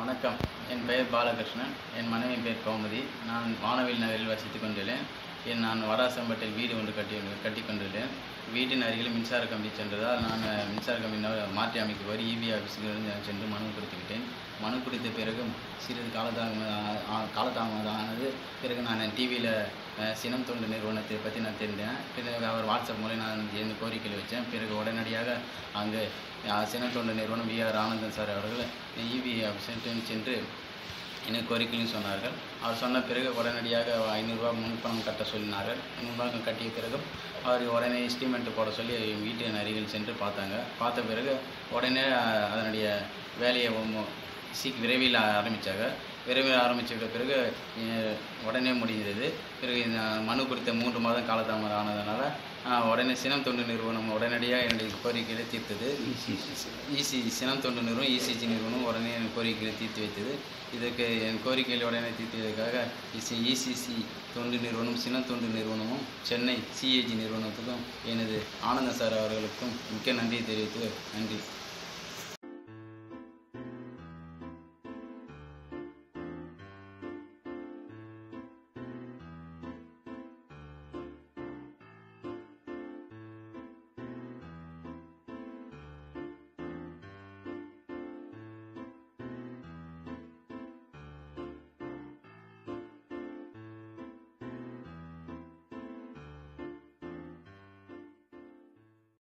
வணக்கம் என் பெயர் பாலகிருஷ்ணன் என் மனைவி பெயர் கௌமுதி நான் வானவில் நகரில் வசித்துக் கொண்டுள்ளேன் என் நான் வராசம்பட்டில் வீடு ஒன்று கட்டி கட்டி கொண்டுள்ளேன் வீட்டின் அருகில் மின்சார கம்பி சென்றதால் நான் மின்சார கம்பி ந- மாற்றி அமைக்க கோரி இபி ஆஃபீஸுக்கு சென்று மனு கொடுத்து விட்டேன் மனு கொடுத்த பிறகு சிறிது காலதாமதம் காலதாமதம் ஆனது பிறகு நான் டிவியில் சினம் தொண்டு நிறுவனத்தை பற்றி நான் தெரிந்தேன் பிறகு அவர் வாட்ஸ்அப் மூலம் நான் என் கோரிக்கையில் வச்சேன் பிறகு உடனடியாக அங்கே அஹ், சினம் தொண்டு நிறுவனம் வி ஆர் ஆனந்தன் சார் அவர்கள் இபி ஆஃபீஸுக்கு சென்று எனக்கு கோரிக்கையும் சொன்னார்கள் அவர் சொன்ன பிறகு உடனடியாக ஐநூறுரூவா முன்பணம் கட்ட சொல்லினார்கள் முன்பணம் கட்டிய பிறகு அவர் உடனே எஸ்டிமேட் போட சொல்லி வீட்டின் அருகில் சென்று பார்த்தாங்க பார்த்த பிறகு உடனே அஹ், அதனுடைய வேலையை ஒம்ம- சீக் விரைவில் ஆரம்பித்தாங்க விரைவில் ஆரம்பித்த பிறகு அஹ், உடனே முடிந்தது பிறகு இந்த மனு குறித்த மூன்று மாதம் காலதாமதம் ஆனதுனால அஹ், உடனே சினம் தொண்டு நிறுவனம் உடனடியாக என்னுடைய கோரிக்கையை தீர்த்தது இசி சினம் தொண்டு நிறுவனம் இசிஜி நிறுவனம் உடனே என் கோரிக்கையை தீர்த்து வைத்தது இதுக்கு என் கோரிக்கையில் உடனே தீர்த்ததுக்காக இசி இசிசி தொண்டு நிறுவனம் சினம் தொண்டு நிறுவனமும் சென்னை சிஏஜி நிறுவனத்துக்கும் எனது ஆனந்த சார் அவர்களுக்கும் மிக்க நன்றியை தெரிவித்து நன்றி